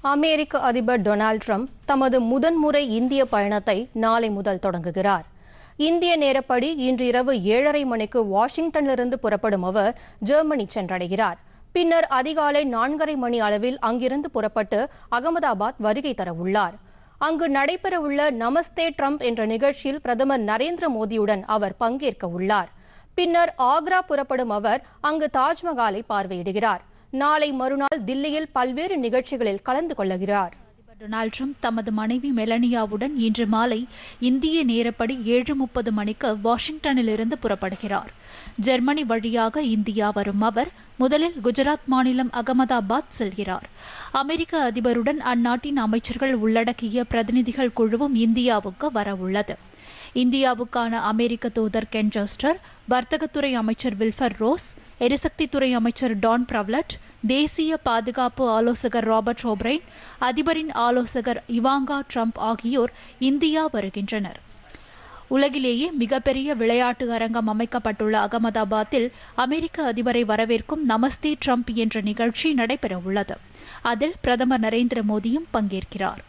அமெரிக்க அதிபர் Donald Trump தமது முதன்முறை இந்திய பயணத்தை நாளை முதல் தொடங்குகிறார் இந்திய நேரப்படி இன்று இரவு ஏழரை மணிக்கு வாஷிங்டனிலிருந்து புறப்படும் அவர் ஜெர்மனி சென்றடைகிறார் பின்னர் அதிகாலை நான்கரை மணி அளவில் அங்கிருந்து புறப்பட்டு அகமதாபாத் வருகை தரவுள்ளார் அங்கு நடைபெறவுள்ள நமஸ்தே ட்ரம்ப் என்ற நிகழ்ச்சியில் பிரதமர் நரேந்திர மோடியுடன் அவர் பங்கேற்க உள்ளார் பின்னர் ஆக்ரா புறப்படும் அவர் அங்கு தாஜ்மஹாலை பார்வையிடுகிறார் நாளை மறுநாள் தில்லியில் பல்வேறு நிகழ்ச்சிகளில் கலந்து கொள்ளுகிறார் அதிபர் டொனால்ட் ட்ரம்ப் தமது மனைவி மெலனியாவுடன் இன்று மாலை இந்திய நேரப்படி ஏழு முப்பது மணிக்கு வாஷிங்டனிலிருந்து புறப்படுகிறார் ஜெர்மனி வழியாக இந்தியா வரும் அவர் முதலில் குஜராத் மாநிலம் அகமதாபாத் செல்கிறார் அமெரிக்க அதிபருடன் அந்நாட்டின் அமைச்சர்கள் உள்ளடக்கிய பிரதிநிதிகள் குழுவும் இந்தியாவுக்கு வரவுள்ளது இந்தியாவுக்கான அமெரிக்க தூதர் கென் ஜஸ்டர் வர்த்தகத்துறை அமைச்சர் வில்ஃபர் ரோஸ் எரிசக்தித்துறை அமைச்சர் டான் பிரவ்லட் தேசிய பாதுகாப்பு ஆலோசகர் ராபர்ட் ஓப்ரைன் அதிபரின் ஆலோசகர் இவாங்கா ட்ரம்ப் ஆகியோர் இந்தியா வருகின்றனர் உலகிலேயே மிகப்பெரிய விளையாட்டு அரங்கம் அமைக்கப்பட்டுள்ள அகமதாபாத்தில் அமெரிக்க அதிபரை வரவேற்கும் நமஸ்தே ட்ரம்ப் என்ற நிகழ்ச்சி நடைபெறவுள்ளது அதில் பிரதமர் நரேந்திர மோடியும் பங்கேற்கிறார்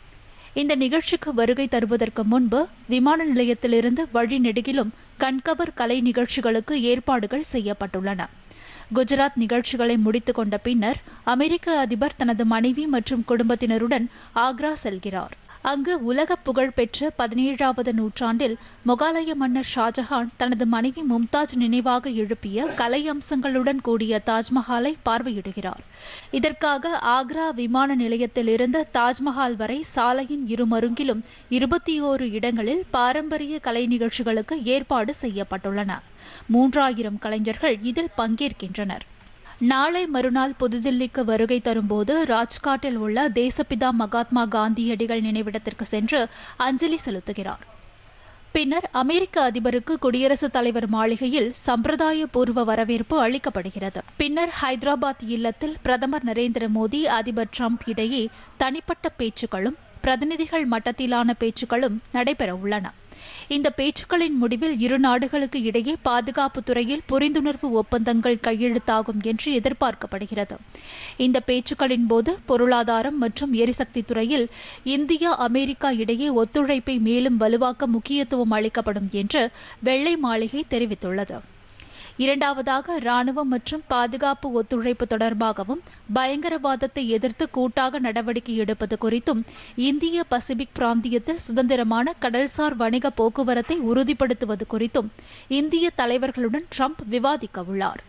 இந்த நிகழ்ச்சிக்கு வருகை தருவதற்கு முன்பு விமான நிலையத்திலிருந்து வழிநெடுகிலும் கண்கவர் கலை நிகழ்ச்சிகளுக்கு ஏற்பாடுகள் செய்யப்பட்டுள்ளன குஜராத் நிகழ்ச்சிகளை முடித்துக் கொண்ட பின்னர் அமெரிக்க அதிபர் தனது மனைவி மற்றும் குடும்பத்தினருடன் ஆக்ரா செல்கிறார் அங்கு உலக புகழ்பெற்ற பதினேழாவது நூற்றாண்டில் முகாலய மன்னர் ஷாஜஹான் தனது மனைவி மும்தாஜ் நினைவாக எழுப்பிய கலை அம்சங்களுடன் கூடிய தாஜ்மஹாலை பார்வையிடுகிறார் இதற்காக ஆக்ரா விமான நிலையத்திலிருந்து தாஜ்மஹால் வரை சாலையின் இருமருங்கிலும் இருபத்தி ஓரு இடங்களில் பாரம்பரிய கலை நிகழ்ச்சிகளுக்கு ஏற்பாடு செய்யப்பட்டுள்ளன மூன்றாயிரம் கலைஞர்கள் இதில் பங்கேற்கின்றனர் நாளை மறுநாள் புதுதில்லிக்கு வருகை தரும்போது ராஜ்காட்டில் உள்ள தேசப்பிதா மகாத்மா காந்தியடிகள் நினைவிடத்திற்கு சென்று அஞ்சலி செலுத்துகிறார் பின்னர் அமெரிக்க அதிபருக்கு குடியரசுத் தலைவர் மாளிகையில் சம்பிரதாய பூர்வ வரவேற்பு அளிக்கப்படுகிறது பின்னர் ஹைதராபாத் இல்லத்தில் பிரதமர் நரேந்திர மோடி அதிபர் ட்ரம்ப் இடையே தனிப்பட்ட பேச்சுக்களும் பிரதிநிதிகள் மட்டத்திலான பேச்சுக்களும் நடைபெற உள்ளன இந்த பேச்சுக்களின் முடிவில் இரு நாடுகளுக்கு இடையே பாதுகாப்பு துறையில் புரிந்துணர்வு ஒப்பந்தங்கள் கையெழுத்தாகும் என்று எதிர்பார்க்கப்படுகிறது இந்த பேச்சுக்களின் போது பொருளாதாரம் மற்றும் எரிசக்தி துறையில் இந்தியா அமெரிக்கா இடையே ஒத்துழைப்பை மேலும் வலுவாக்க முக்கியத்துவம் அளிக்கப்படும் என்று வெள்ளை மாளிகை தெரிவித்துள்ளது இரண்டாவதாக ராணுவம் மற்றும் பாதுகாப்பு ஒத்துழைப்பு தொடர்பாகவும் பயங்கரவாதத்தை எதிர்த்து கூட்டாக நடவடிக்கை எடுப்பது குறித்தும் இந்திய பசிபிக் பிராந்தியத்தில் சுதந்திரமான கடல்சார் வணிக போக்குவரத்தை உறுதிப்படுத்துவது குறித்தும் இந்திய தலைவர்களுடன் ட்ரம்ப் விவாதிக்க உள்ளார்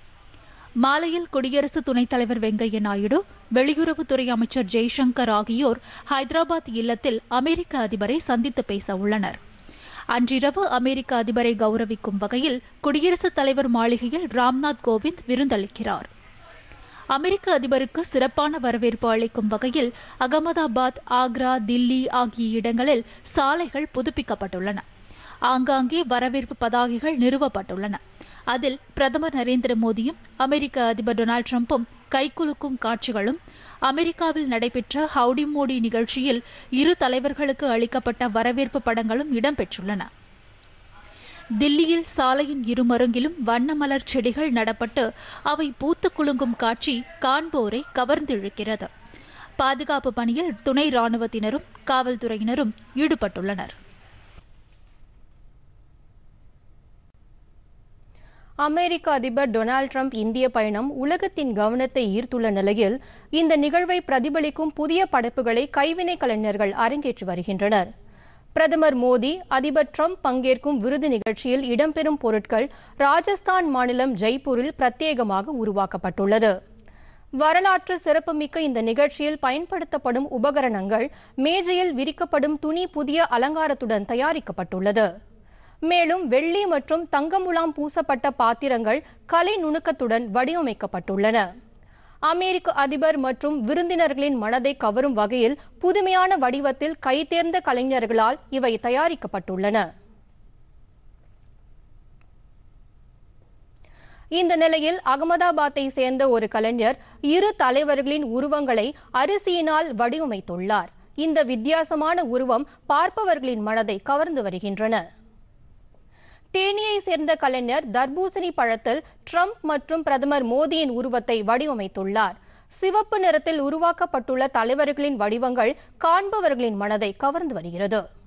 மாலையில் குடியரசு துணைத் தலைவர் வெங்கையா நாயுடு வெளியுறவுத்துறை அமைச்சர் ஜெய்சங்கர் ஆகியோர் ஹைதராபாத் இல்லத்தில் அமெரிக்க அதிபரை சந்தித்து பேச உள்ளனர் அன்றிரவு அமெரிக்க அதிபரை கௌரவிக்கும் வகையில் குடியரசுத் தலைவர் மாளிகையில் ராம்நாத் கோவிந்த் விருந்தளிக்கிறார் அமெரிக்க அதிபருக்கு சிறப்பான வரவேற்பு அளிக்கும் வகையில் அகமதாபாத் ஆக்ரா தில்லி ஆகிய இடங்களில் சாலைகள் புதுப்பிக்கப்பட்டுள்ளன ஆங்காங்கே வரவேற்பு பதாகைகள் நிறுவப்பட்டுள்ளன அதில் பிரதமர் நரேந்திர மோடியும் அமெரிக்க அதிபர் டொனால்ட் ட்ரம்பும் கைகுலுக்கும் காட்சிகளும் அமெரிக்காவில் நடைபெற்ற ஹவுடி மோடி நிகழ்ச்சியில் இரு தலைவர்களுக்கு அளிக்கப்பட்ட வரவேற்பு படங்களும் இடம்பெற்றுள்ளன தில்லியில் சாலையின் இருமருங்கிலும் வண்ண மலர் செடிகள் நடப்பட்டு அவை பூத்து குலுங்கும் காட்சி காண்போரை கவர்ந்திழுக்கிறது பாதுகாப்பு பணியில் துணை ராணுவத்தினரும் காவல்துறையினரும் ஈடுபட்டுள்ளனர் அமெரிக்க அதிபர் டொனால்ட் ட்ரம்ப் இந்திய பயணம் உலகத்தின் கவனத்தை ஈர்த்துள்ள நிலையில் இந்த நிகழ்வை பிரதிபலிக்கும் புதிய படைப்புகளை கைவினை கலைஞர்கள் அரங்கேற்றி வருகின்றனர் பிரதமர் மோடி அதிபர் ட்ரம்ப் பங்கேற்கும் விருது நிகழ்ச்சியில் இடம்பெறும் பொருட்கள் ராஜஸ்தான் மாநிலம் ஜெய்ப்பூரில் பிரத்யேகமாக உருவாக்கப்பட்டுள்ளது வரலாற்று சிறப்புமிக்க இந்த நிகழ்ச்சியில் பயன்படுத்தப்படும் உபகரணங்கள் மேஜையில் விரிக்கப்படும் துணி புதிய அலங்காரத்துடன் தயாரிக்கப்பட்டுள்ளது மேலும் வெள்ளி மற்றும் தங்கமுலாம் பூசப்பட்ட பாத்திரங்கள் கலை நுணுக்கத்துடன் வடிவமைக்கப்பட்டுள்ளன அமெரிக்க அதிபர் மற்றும் விருந்தினர்களின் மனதை கவரும் வகையில் புதுமையான வடிவத்தில் கைதேர்ந்த கலைஞர்களால் இவை தயாரிக்கப்பட்டுள்ளன இந்த நிலையில் அகமதாபாத்தை சேர்ந்த ஒரு கலைஞர் இரு தலைவர்களின் உருவங்களை அரிசியினால் வடிவமைத்துள்ளார் இந்த வித்தியாசமான உருவம் பார்ப்பவர்களின் மனதை கவர்ந்து வருகின்றன தேனியை சேர்ந்த கலைஞர் தர்பூசணி பழத்தில் ட்ரம்ப் மற்றும் பிரதமர் மோடியின் உருவத்தை வடிவமைத்துள்ளார் சிவப்பு நிறத்தில் உருவாக்கப்பட்டுள்ள தலைவர்களின் வடிவங்கள் காண்பவர்களின் மனதை கவர்ந்து வருகிறது